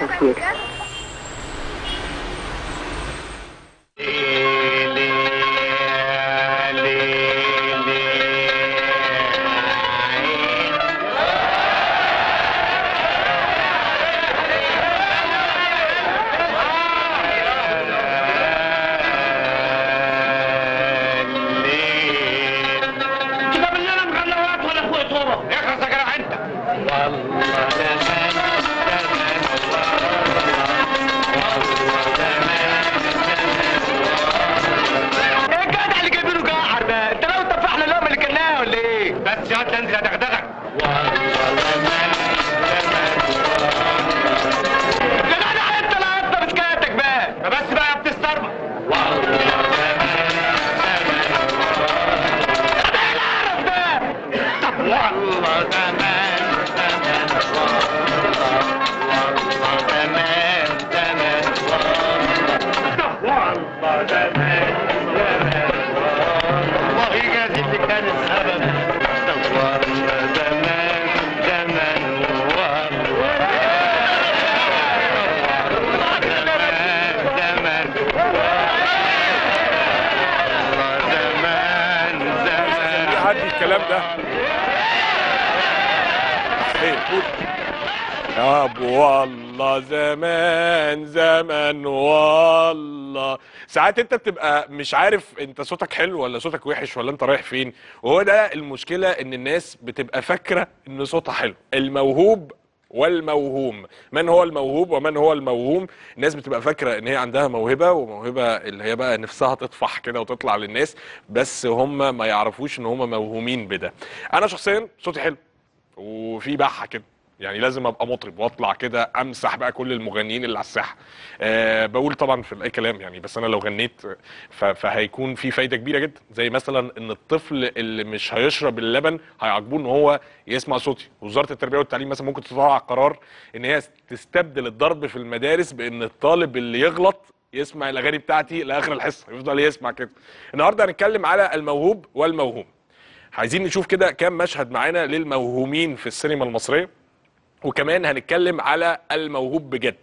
الخير كده بالليل مغلوات ولا فوق صوبه اخرس يا جدع انت ايه الجدع اللي جايبينه جاحر ده انت ناوي تطفح لنا اللقمه اللي كلناها ولا ايه بس يا واد انزل ادغدغك جدع انت لا انت بسكاتك بقى بس بقى يا بتسترمى والله زمان زمان والله والله زمان زمان والله زمان زمان والله جازي اللي كان السبب والله زمان زمان والله زمان زمان زمان زمان يعدي الكلام ده ايه قول يا ابو والله زمان زمان والله ساعات انت بتبقى مش عارف انت صوتك حلو ولا صوتك وحش ولا انت رايح فين وهو ده المشكله ان الناس بتبقى فاكره ان صوتها حلو الموهوب والموهوم من هو الموهوب ومن هو الموهوم الناس بتبقى فاكره ان هي عندها موهبه وموهبه اللي هي بقى نفسها تطفح كده وتطلع للناس بس هم ما يعرفوش ان هم موهومين بده انا شخصيا صوتي حلو وفي بحه كده يعني لازم ابقى مطرب واطلع كده امسح بقى كل المغنيين اللي على الساحه أه بقول طبعا في اي كلام يعني بس انا لو غنيت ف- فهيكون في فايده كبيره جدا زي مثلا ان الطفل اللي مش هيشرب اللبن هيعاقبوه ان هو يسمع صوتي وزاره التربيه والتعليم مثلا ممكن تطلع قرار ان هي تستبدل الضرب في المدارس بان الطالب اللي يغلط يسمع الاغاني بتاعتي لاخر الحصه يفضل يسمع كده النهارده هنتكلم على الموهوب والموهوم عايزين نشوف كده كام مشهد معانا للموهومين في السينما المصريه وكمان هنتكلم على الموهوب بجد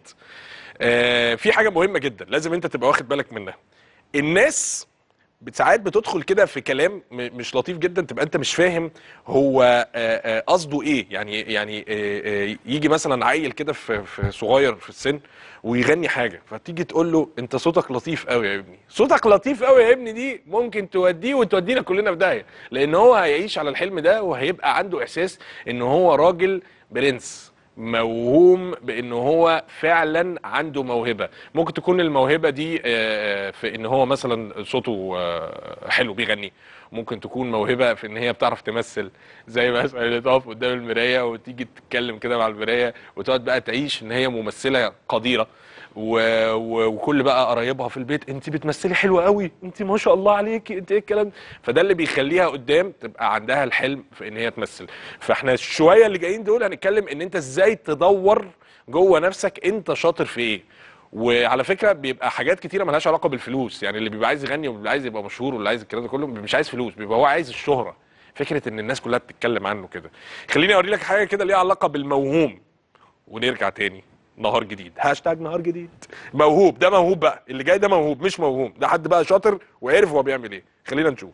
آه في حاجه مهمه جدا لازم انت تبقى واخد بالك منها الناس ساعات بتدخل كده في كلام م- مش لطيف جدا تبقى انت مش فاهم هو آه، آه، قصده ايه يعني يعني آه، آه، يجي مثلا عيل كده في في صغير في السن ويغني حاجه فتيجي تقول له انت صوتك لطيف قوي يا ابني صوتك لطيف قوي يا ابني دي ممكن توديه وتودينا كلنا في داهيه لان هو هيعيش على الحلم ده وهيبقى عنده احساس ان هو راجل برنس موهوم بان هو فعلا عنده موهبه ممكن تكون الموهبه دي آه، في ان هو مثلا صوته آه، حلو بيغني ممكن تكون موهبه في ان هي بتعرف تمثل زي مثلا اللي تقف قدام المرايه وتيجي تتكلم كده مع المرايه وتقعد بقى تعيش ان هي ممثله قديره و... و... وكل بقى قرايبها في البيت انت بتمثلي حلوه قوي انت ما شاء الله عليكي انت ايه الكلام ده؟ فده اللي بيخليها قدام تبقى عندها الحلم في ان هي تمثل فاحنا شويه اللي جايين دول هنتكلم ان انت ازاي تدور جوه نفسك انت شاطر في ايه وعلى فكره بيبقى حاجات كتيره ملهاش علاقه بالفلوس يعني اللي بيبقى عايز يغني واللي عايز يبقى مشهور واللي عايز الكلام ده كله مش عايز فلوس بيبقى هو عايز الشهره فكره ان الناس كلها بتتكلم عنه كده خليني اوري لك حاجه كده ليها علاقه بالموهوم ونرجع تاني نهار جديد هاشتاج نهار جديد موهوب ده موهوب بقى اللي جاي ده موهوب مش موهوم ده حد بقى شاطر وعرف هو بيعمل ايه خلينا نشوف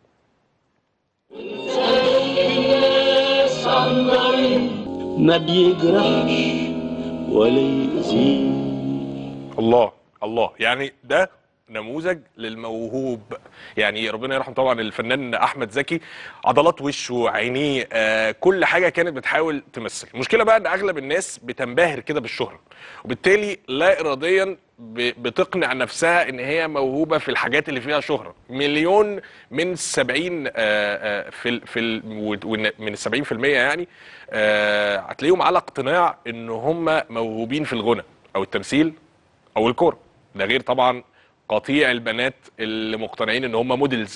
ما بيجرحش ولا يأذيه الله الله يعني ده نموذج للموهوب يعني ربنا يرحم طبعا الفنان احمد زكي عضلات وشه عينيه آه كل حاجه كانت بتحاول تمثل المشكله بقى ان اغلب الناس بتنبهر كده بالشهره وبالتالي لا اراديا ب- بتقنع نفسها ان هي موهوبه في الحاجات اللي فيها شهره مليون من 70 آه، آه، في ال في ال ون- من ال 70% يعني آه، هتلاقيهم على اقتناع ان هم موهوبين في الغنى او التمثيل او الكوره ده غير طبعا قطيع البنات اللي مقتنعين ان هم موديلز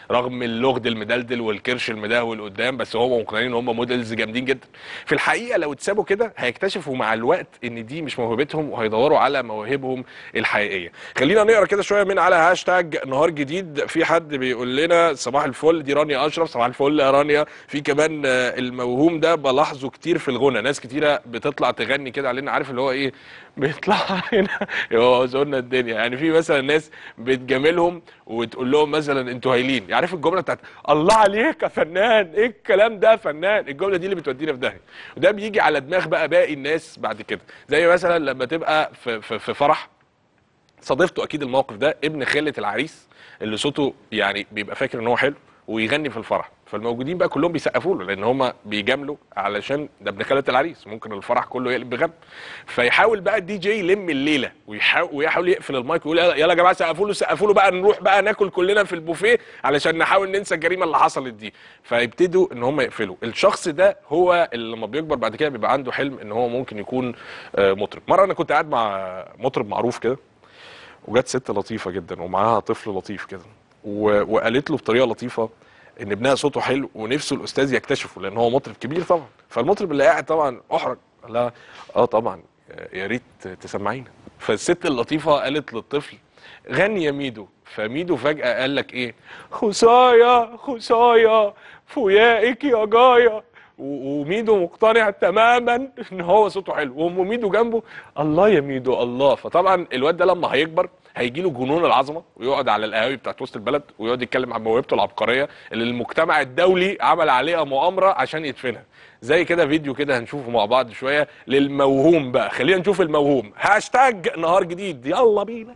رغم اللغد المدلدل والكرش المدهول قدام بس هم مقتنعين ان هم موديلز جامدين جدا في الحقيقه لو اتسابوا كده هيكتشفوا مع الوقت ان دي مش موهبتهم وهيدوروا على مواهبهم الحقيقيه خلينا نقرا كده شويه من على هاشتاج نهار جديد في حد بيقول لنا صباح الفل دي رانيا اشرف صباح الفل يا رانيا في كمان آه، الموهوم ده بلاحظه كتير في الغنى ناس كتيره بتطلع تغني كده علينا عارف اللي هو ايه بيطلع هنا يبوظوا الدنيا يعني في مثلا ناس بتجاملهم وتقول لهم مثلا انتوا هايلين عارف الجمله بتاعت الله عليك يا فنان ايه الكلام ده يا فنان الجمله دي اللي بتودينا في داهيه وده بيجي على دماغ بقى باقي الناس بعد كده زي مثلا لما تبقى في, في, في فرح صادفته اكيد الموقف ده ابن خاله العريس اللي صوته يعني بيبقى فاكر ان هو حلو ويغني في الفرح فالموجودين بقى كلهم بيسقفوا له لان هم بيجاملوا علشان ده ابن خاله العريس ممكن الفرح كله يقلب بغم فيحاول بقى الدي جي يلم الليله ويحاول ويحاول يقفل المايك ويقول يلا يلا يا جماعه سقفوا له سقفوا له بقى نروح بقى ناكل كلنا في البوفيه علشان نحاول ننسى الجريمه اللي حصلت دي فيبتدوا ان هم يقفلوا الشخص ده هو اللي لما بيكبر بعد كده بيبقى عنده حلم ان هو ممكن يكون آه، مطرب مره انا كنت قاعد مع مطرب معروف كده وجت ست لطيفه جدا ومعاها طفل لطيف كده و... وقالت له بطريقه لطيفه ان ابنها صوته حلو ونفسه الاستاذ يكتشفه لان هو مطرب كبير طبعا فالمطرب اللي قاعد طبعا احرج قال لها اه طبعا يا ريت تسمعينا فالست اللطيفه قالت للطفل غني يا ميدو فميدو فجاه قال لك ايه خصايا خصايا فويائك يا جايا و- وميدو مقتنع تماما ان هو صوته حلو وام ميدو جنبه الله يا ميدو الله فطبعا الواد ده لما هيكبر هيجي له جنون العظمه ويقعد على القهاوي بتاعت وسط البلد ويقعد يتكلم عن موهبته العبقريه اللي المجتمع الدولي عمل عليها مؤامره عشان يدفنها زي كده فيديو كده هنشوفه مع بعض شويه للموهوم بقى خلينا نشوف الموهوم هاشتاج نهار جديد يلا بينا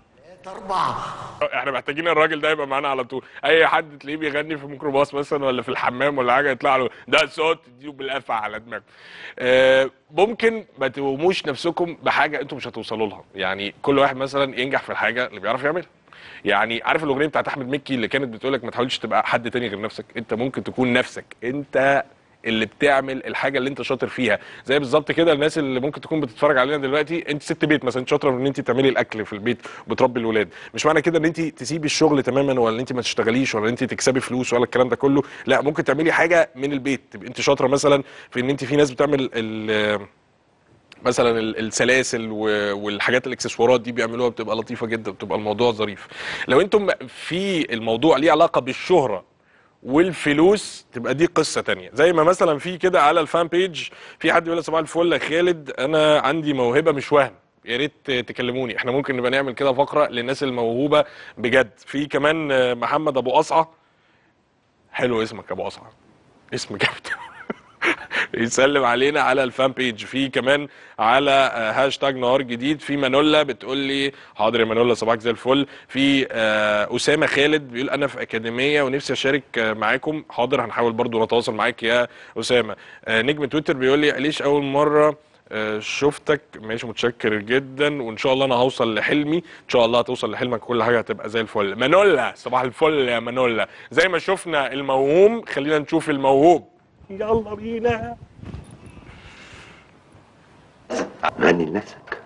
احنا محتاجين الراجل ده يبقى معانا على طول اي حد تلاقيه بيغني في ميكروباص مثلا ولا في الحمام ولا حاجه يطلع له ده صوت تديله بالقفا على دماغه آه ممكن ما توهموش نفسكم بحاجه انتم مش هتوصلوا لها يعني كل واحد مثلا ينجح في الحاجه اللي بيعرف يعملها يعني عارف الاغنيه بتاعت احمد مكي اللي كانت بتقول لك ما تحاولش تبقى حد تاني غير نفسك انت ممكن تكون نفسك انت اللي بتعمل الحاجه اللي انت شاطر فيها زي بالظبط كده الناس اللي ممكن تكون بتتفرج علينا دلوقتي انت ست بيت مثلا انت شاطره في ان انت تعملي الاكل في البيت وبتربي الولاد مش معنى كده ان انت تسيبي الشغل تماما ولا ان انت ما تشتغليش ولا ان انت تكسبي فلوس ولا الكلام ده كله لا ممكن تعملي حاجه من البيت تبقى انت شاطره مثلا في ان انت في ناس بتعمل ال- مثلا ال- السلاسل و- والحاجات الاكسسوارات دي بيعملوها بتبقى لطيفه جدا بتبقى الموضوع ظريف لو انتم في الموضوع ليه علاقه بالشهره والفلوس تبقى دي قصه تانية زي ما مثلا في كده على الفان بيج في حد يقول لي صباح الفل يا خالد انا عندي موهبه مش وهم يا ريت تكلموني احنا ممكن نبقى نعمل كده فقره للناس الموهوبه بجد في كمان آه، محمد ابو قصعه حلو اسمك ابو قصعه اسم جامد يسلم علينا على الفان بيج في كمان على آه، هاشتاج نهار جديد في مانولا بتقول لي حاضر يا مانولا صباحك زي الفل في آه، اسامه خالد بيقول انا في اكاديميه ونفسي اشارك آه، معاكم حاضر هنحاول برضو نتواصل معاك يا اسامه آه، نجم تويتر بيقول لي ليش اول مره آه، شفتك ماشي متشكر جدا وان شاء الله انا هوصل لحلمي ان شاء الله هتوصل لحلمك كل حاجه هتبقى زي الفل مانولا صباح الفل يا مانولا زي ما شفنا الموهوم خلينا نشوف الموهوب يلا بينا غني لنفسك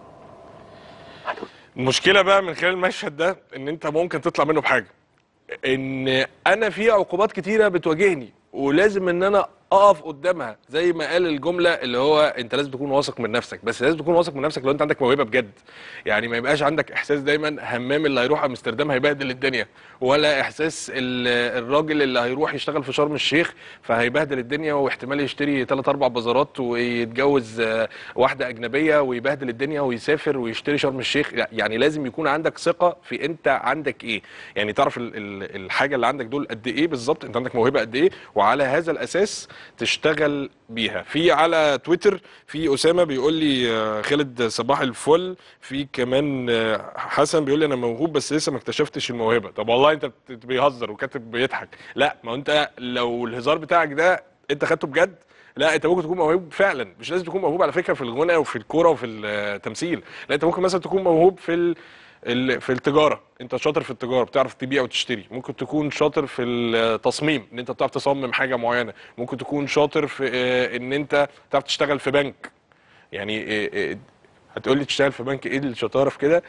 المشكله بقى من خلال المشهد ده ان انت ممكن تطلع منه بحاجه ان انا في عقوبات كتيره بتواجهني ولازم ان انا اقف قدامها زي ما قال الجمله اللي هو انت لازم تكون واثق من نفسك بس لازم تكون واثق من نفسك لو انت عندك موهبه بجد يعني ما يبقاش عندك احساس دايما همام اللي هيروح امستردام هيبهدل الدنيا ولا احساس ال- الراجل اللي هيروح يشتغل في شرم الشيخ فهيبهدل الدنيا واحتمال يشتري ثلاث اربع بازارات ويتجوز آه، واحده اجنبيه ويبهدل الدنيا ويسافر ويشتري شرم الشيخ لا، يعني لازم يكون عندك ثقه في انت عندك ايه يعني تعرف ال- ال- الحاجه اللي عندك دول قد ايه بالظبط انت عندك موهبه قد ايه وعلى هذا الاساس تشتغل بيها في على تويتر في اسامه بيقول لي آه، خالد صباح الفل في كمان آه، حسن بيقول لي انا موهوب بس لسه ما اكتشفتش الموهبه طب والله انت بت- بيهزر وكاتب بيضحك لا ما هو انت لو الهزار بتاعك ده انت خدته بجد لا انت ممكن تكون موهوب فعلا مش لازم تكون موهوب على فكره في الغنى وفي الكوره وفي التمثيل لا انت ممكن مثلا تكون موهوب في ال... ال- في التجاره انت شاطر في التجاره بتعرف تبيع وتشتري ممكن تكون شاطر في التصميم ان انت بتعرف تصمم حاجه معينه ممكن تكون شاطر في اه، ان انت تعرف تشتغل في بنك يعني اه، اه، هتقول لي تشتغل في بنك ايه الشطاره في كده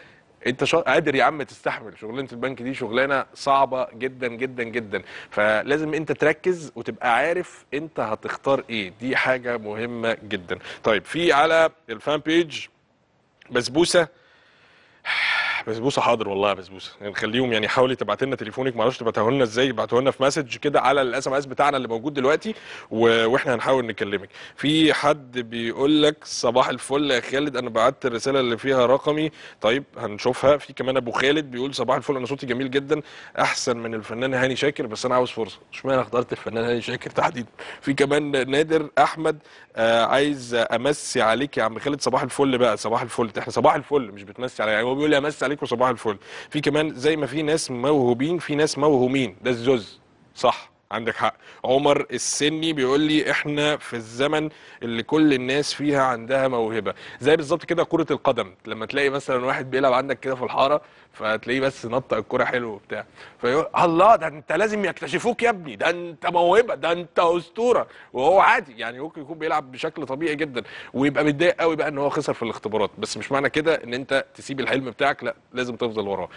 انت شا... قادر يا عم تستحمل شغلانه البنك دي شغلانه صعبه جدا جدا جدا فلازم انت تركز وتبقى عارف انت هتختار ايه دي حاجه مهمه جدا طيب في على الفان بيج بسبوسه بسبوسه حاضر والله يا بسبوسه يعني نخليهم يعني حاولي تبعت لنا تليفونك ما اعرفش تبعته لنا ازاي ابعته لنا في مسج كده على الاس ام اس بتاعنا اللي موجود دلوقتي و... واحنا هنحاول نكلمك في حد بيقول لك صباح الفل يا خالد انا بعت الرساله اللي فيها رقمي طيب هنشوفها في كمان ابو خالد بيقول صباح الفل انا صوتي جميل جدا احسن من الفنان هاني شاكر بس انا عاوز فرصه اشمعنى اخترت الفنان هاني شاكر تحديدا في كمان نادر احمد آه عايز امسي عليك يا عم خالد صباح الفل بقى صباح الفل احنا صباح الفل مش بتمسي عليا يعني هو بيقول لي امسي عليك وصباح الفل في كمان زي ما في ناس موهوبين في ناس موهومين ده الزوز صح عندك حق عمر السني بيقول لي احنا في الزمن اللي كل الناس فيها عندها موهبه زي بالظبط كده كره القدم لما تلاقي مثلا واحد بيلعب عندك كده في الحاره فتلاقيه بس نطق الكره حلو وبتاع فيقول الله ده انت لازم يكتشفوك يا ابني ده انت موهبه ده انت اسطوره وهو عادي يعني ممكن يكون بيلعب بشكل طبيعي جدا ويبقى متضايق قوي بقى ان هو خسر في الاختبارات بس مش معنى كده ان انت تسيب الحلم بتاعك لا لازم تفضل وراه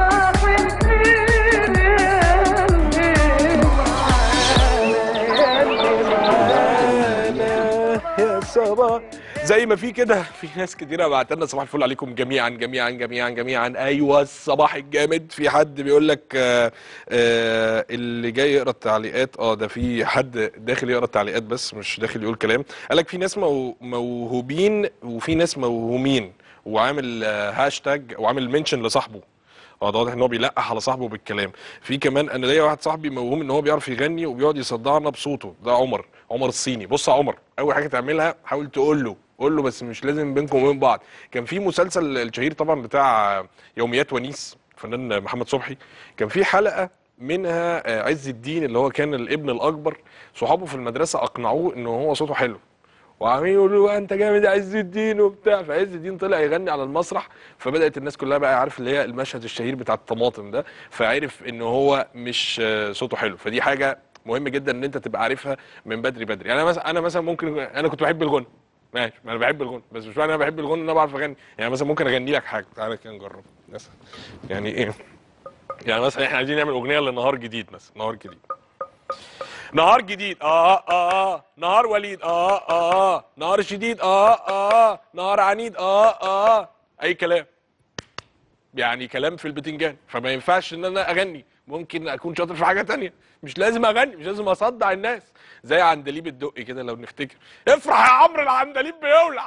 يا صباح زي ما في كده في ناس كتيرة بعت لنا صباح الفل عليكم جميعا جميعا جميعا جميعا ايوه الصباح الجامد في حد بيقول لك آه آه اللي جاي يقرا التعليقات اه ده في حد داخل يقرا التعليقات بس مش داخل يقول كلام قال لك في ناس مو موهوبين وفي ناس موهومين وعامل آه هاشتاج وعامل منشن لصاحبه اه ده واضح ان هو بيلقح على صاحبه بالكلام في كمان انا ليا واحد صاحبي موهوم ان هو بيعرف يغني وبيقعد يصدعنا بصوته ده عمر عمر الصيني بص يا عمر اول حاجه تعملها حاول تقول له قول له بس مش لازم بينكم وبين بعض كان في مسلسل الشهير طبعا بتاع يوميات ونيس الفنان محمد صبحي كان في حلقه منها آه، عز الدين اللي هو كان الابن الاكبر صحابه في المدرسه اقنعوه ان هو صوته حلو وعمالين يقولوا له انت جامد يا عز الدين وبتاع فعز الدين طلع يغني على المسرح فبدات الناس كلها بقى عارف اللي هي المشهد الشهير بتاع الطماطم ده فعرف ان هو مش آه، صوته حلو فدي حاجه مهم جدا ان انت تبقى عارفها من بدري بدري يعني انا مثلا انا مثلا ممكن انا كنت بحب الغنى ماشي ما انا بحب الغنى بس مش معنى انا بحب الغنى ان انا بعرف اغني يعني مثلا ممكن اغني لك حاجه تعالى كده نجرب مثلا يعني ايه يعني مثلا احنا عايزين نعمل اغنيه لنهار جديد مثلا نهار جديد نهار جديد اه اه اه نهار وليد اه اه اه نهار شديد اه اه نهار عنيد اه اه اي كلام يعني كلام في البتنجان فما ينفعش ان انا اغني ممكن اكون شاطر في حاجه تانية مش لازم اغني مش لازم اصدع الناس زي عندليب الدقي كده لو نفتكر افرح يا عمرو العندليب بيولع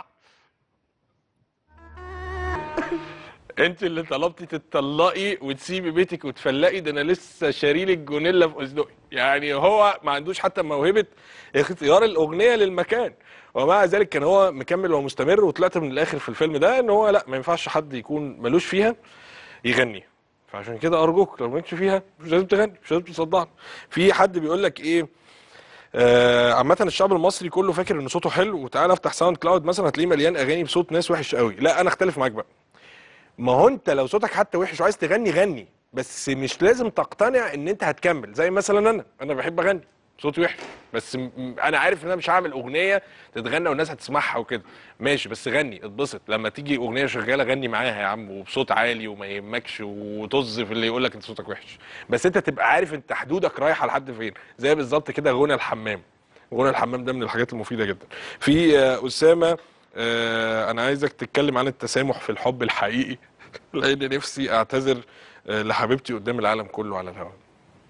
انت اللي طلبتي تتطلقي وتسيبي بيتك وتفلقي ده انا لسه شاريلك جونيلا في اصدقي يعني هو ما عندوش حتى موهبه اختيار الاغنيه للمكان ومع ذلك كان هو مكمل ومستمر وطلعت من الاخر في الفيلم ده ان هو لا ما ينفعش حد يكون ملوش فيها يغني فعشان كده ارجوك لو مالكش فيها مش لازم تغني مش لازم تصدعني في حد بيقول لك ايه آه، عامة الشعب المصري كله فاكر ان صوته حلو وتعالى افتح ساوند كلاود مثلا هتلاقيه مليان اغاني بصوت ناس وحش قوي لا انا اختلف معاك بقى ما هو انت لو صوتك حتى وحش وعايز تغني غني بس مش لازم تقتنع ان انت هتكمل زي مثلا انا انا بحب اغني صوتي وحش بس م- م- انا عارف ان انا مش هعمل اغنيه تتغنى والناس هتسمعها وكده ماشي بس غني اتبسط لما تيجي اغنيه شغاله غني معاها يا عم وبصوت عالي وما يهمكش وطز في اللي يقول لك انت صوتك وحش بس انت تبقى عارف انت حدودك رايحه لحد فين زي بالظبط كده غنى الحمام غنى الحمام ده من الحاجات المفيده جدا في آه، اسامه آه، انا عايزك تتكلم عن التسامح في الحب الحقيقي لان نفسي اعتذر آه، لحبيبتي قدام العالم كله على الهواء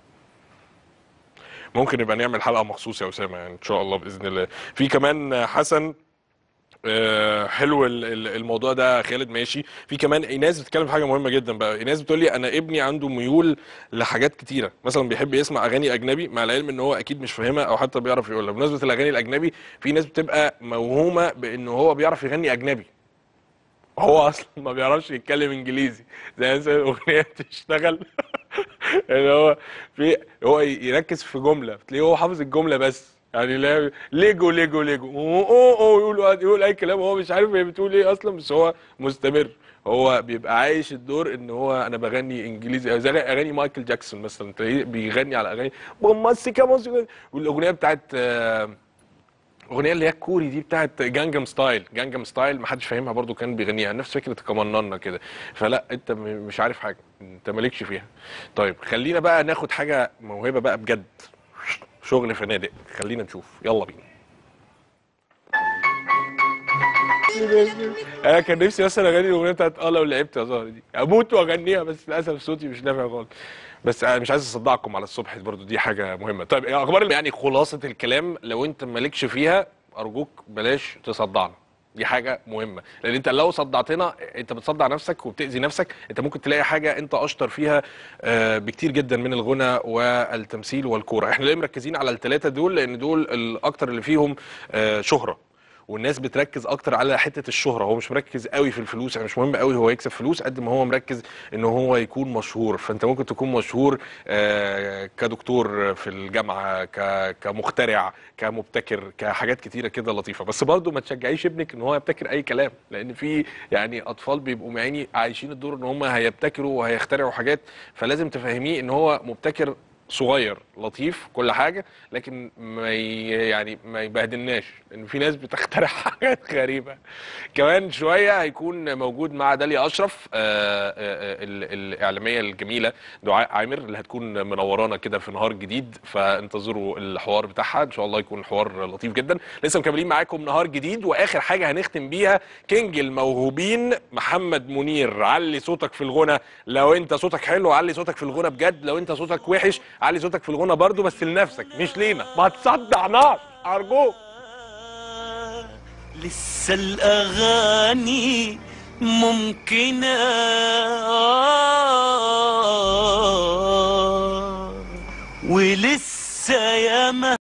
ممكن نبقى نعمل حلقه مخصوص يا اسامه يعني ان شاء الله باذن الله في كمان آه، حسن آه، حلو ال- ال- الموضوع ده خالد ماشي في كمان ايناس بتتكلم في حاجه مهمه جدا بقى ايناس بتقول لي انا ابني عنده ميول لحاجات كتيره مثلا بيحب يسمع اغاني اجنبي مع العلم ان هو اكيد مش فاهمها او حتى بيعرف يقولها بمناسبه الاغاني الاجنبي في ناس بتبقى موهومه بان هو بيعرف يغني اجنبي هو اصلا ما بيعرفش يتكلم انجليزي زي مثلا الاغنيه بتشتغل اللي هو في هو يركز في جمله تلاقيه هو حافظ الجمله بس يعني لا ليجو ليجو ليجو اوه اوه أوه، يقول يقول اي كلام هو مش عارف هي بتقول ايه اصلا بس هو مستمر هو بيبقى عايش الدور ان هو انا بغني انجليزي زي اغاني مايكل جاكسون مثلا تلاقيه بيغني على اغاني بوماسيكا موسيقى والاغنيه بتاعت آه، الاغنيه اللي هي الكوري دي بتاعت جانجم ستايل جانجم ستايل ما حدش فاهمها برضو كان بيغنيها نفس فكره كمننا كده فلا انت م- مش عارف حاجه انت مالكش فيها طيب خلينا بقى ناخد حاجه موهبه بقى بجد شغل فنادق خلينا نشوف يلا بينا انا كان نفسي مثلا اغني الاغنيه بتاعت اه لو لعبت يا زهر دي اموت واغنيها بس للاسف صوتي مش نافع خالص بس انا مش عايز اصدعكم على الصبح برضو دي حاجه مهمه طيب إيه اخبار يعني خلاصه الكلام لو انت مالكش فيها ارجوك بلاش تصدعنا دي حاجه مهمه لان انت لو صدعتنا انت بتصدع نفسك وبتاذي نفسك انت ممكن تلاقي حاجه انت اشطر فيها آه، بكتير جدا من الغنى والتمثيل والكوره احنا ليه مركزين على الثلاثه دول لان دول الاكتر اللي فيهم آه، شهره والناس بتركز اكتر على حته الشهره هو مش مركز قوي في الفلوس يعني مش مهم قوي هو يكسب فلوس قد ما هو مركز ان هو يكون مشهور فانت ممكن تكون مشهور آه، كدكتور في الجامعه ك- كمخترع كمبتكر كحاجات كتيره كده لطيفه بس برضو ما تشجعيش ابنك ان هو يبتكر اي كلام لان في يعني اطفال بيبقوا معيني عايشين الدور ان هم هيبتكروا وهيخترعوا حاجات فلازم تفهميه ان هو مبتكر صغير لطيف كل حاجه لكن ما ي- يعني ما يبهدلناش لان في ناس بتخترع حاجات غريبه كمان شويه هيكون موجود مع داليا اشرف آه، آه، آه، ال- الاعلاميه الجميله دعاء عامر اللي هتكون منورانا كده في نهار جديد فانتظروا الحوار بتاعها ان شاء الله يكون حوار لطيف جدا لسه مكملين معاكم نهار جديد واخر حاجه هنختم بيها كينج الموهوبين محمد منير علي صوتك في الغنى لو انت صوتك حلو علي صوتك في الغنى بجد لو انت صوتك وحش علي صوتك في الغنى برضو بس لنفسك مش لينا ما تصدعناش ارجوك لسه الأغاني ممكنة ولسه ياما